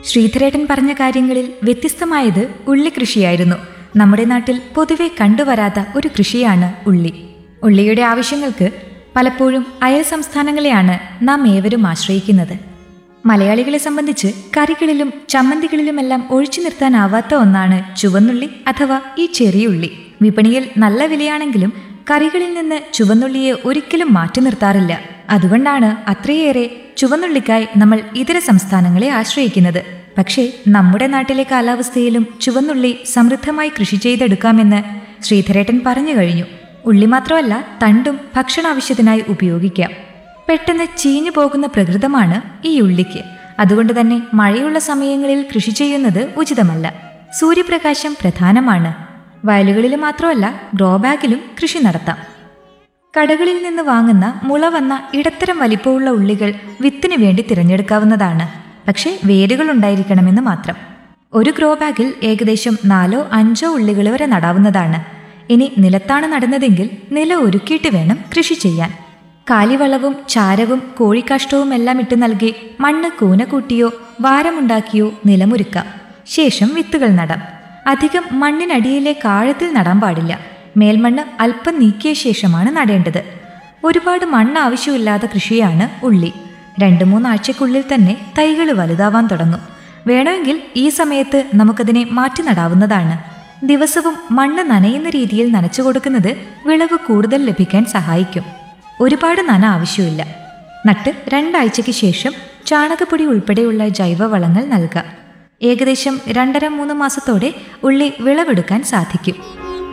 ശ്രീധരേട്ടൻ പറഞ്ഞ കാര്യങ്ങളിൽ വ്യത്യസ്തമായത് ഉള്ളി കൃഷിയായിരുന്നു നമ്മുടെ നാട്ടിൽ പൊതുവെ കണ്ടുവരാത്ത ഒരു കൃഷിയാണ് ഉള്ളി ഉള്ളിയുടെ ആവശ്യങ്ങൾക്ക് പലപ്പോഴും അയൽ സംസ്ഥാനങ്ങളെയാണ് നാം ഏവരും ആശ്രയിക്കുന്നത് മലയാളികളെ സംബന്ധിച്ച് കറികളിലും ചമ്മന്തികളിലുമെല്ലാം ഒഴിച്ചു നിർത്താനാവാത്ത ഒന്നാണ് ചുവന്നുള്ളി അഥവാ ഈ ചെറിയ ഉള്ളി വിപണിയിൽ നല്ല വിലയാണെങ്കിലും കറികളിൽ നിന്ന് ചുവന്നുള്ളിയെ ഒരിക്കലും മാറ്റി നിർത്താറില്ല അതുകൊണ്ടാണ് അത്രയേറെ ചുവന്നുള്ളിക്കായി നമ്മൾ ഇതര സംസ്ഥാനങ്ങളെ ആശ്രയിക്കുന്നത് പക്ഷേ നമ്മുടെ നാട്ടിലെ കാലാവസ്ഥയിലും ചുവന്നുള്ളി സമൃദ്ധമായി കൃഷി ചെയ്തെടുക്കാമെന്ന് ശ്രീധരേട്ടൻ പറഞ്ഞു കഴിഞ്ഞു ഉള്ളി മാത്രമല്ല തണ്ടും ഭക്ഷണാവശ്യത്തിനായി ഉപയോഗിക്കാം പെട്ടെന്ന് ചീഞ്ഞു പോകുന്ന പ്രകൃതമാണ് ഈ ഉള്ളിക്ക് അതുകൊണ്ട് തന്നെ മഴയുള്ള സമയങ്ങളിൽ കൃഷി ചെയ്യുന്നത് ഉചിതമല്ല സൂര്യപ്രകാശം പ്രധാനമാണ് വയലുകളിൽ മാത്രമല്ല ഗ്രോ ബാഗിലും കൃഷി നടത്താം കടകളിൽ നിന്ന് വാങ്ങുന്ന മുള വന്ന ഇടത്തരം വലിപ്പമുള്ള ഉള്ളികൾ വിത്തിന് വേണ്ടി തിരഞ്ഞെടുക്കാവുന്നതാണ് പക്ഷേ വേരുകൾ ഉണ്ടായിരിക്കണമെന്ന് മാത്രം ഒരു ഗ്രോ ബാഗിൽ ഏകദേശം നാലോ അഞ്ചോ ഉള്ളികൾ വരെ നടാവുന്നതാണ് ഇനി നിലത്താണ് നടുന്നതെങ്കിൽ നില ഒരുക്കിയിട്ട് വേണം കൃഷി ചെയ്യാൻ കാലിവളവും ചാരവും കോഴിക്കാഷ്ടവും എല്ലാം ഇട്ട് നൽകി മണ്ണ് കൂന കൂട്ടിയോ വാരമുണ്ടാക്കിയോ നിലമൊരുക്കാം ശേഷം വിത്തുകൾ നടാം അധികം മണ്ണിനടിയിലേക്ക് ആഴത്തിൽ നടാൻ പാടില്ല മേൽമണ്ണ് അല്പം നീക്കിയ ശേഷമാണ് നടേണ്ടത് ഒരുപാട് മണ്ണ് ആവശ്യമില്ലാത്ത കൃഷിയാണ് ഉള്ളി രണ്ട് മൂന്നാഴ്ചക്കുള്ളിൽ തന്നെ തൈകൾ വലുതാവാൻ തുടങ്ങും വേണമെങ്കിൽ ഈ സമയത്ത് നമുക്കതിനെ മാറ്റി നടാവുന്നതാണ് ദിവസവും മണ്ണ് നനയുന്ന രീതിയിൽ നനച്ചു കൊടുക്കുന്നത് വിളവ് കൂടുതൽ ലഭിക്കാൻ സഹായിക്കും ഒരുപാട് നന ആവശ്യമില്ല നട്ട് രണ്ടാഴ്ചയ്ക്ക് ശേഷം ചാണകപ്പൊടി ഉൾപ്പെടെയുള്ള ജൈവവളങ്ങൾ നൽകാം ഏകദേശം രണ്ടര മൂന്ന് മാസത്തോടെ ഉള്ളി വിളവെടുക്കാൻ സാധിക്കും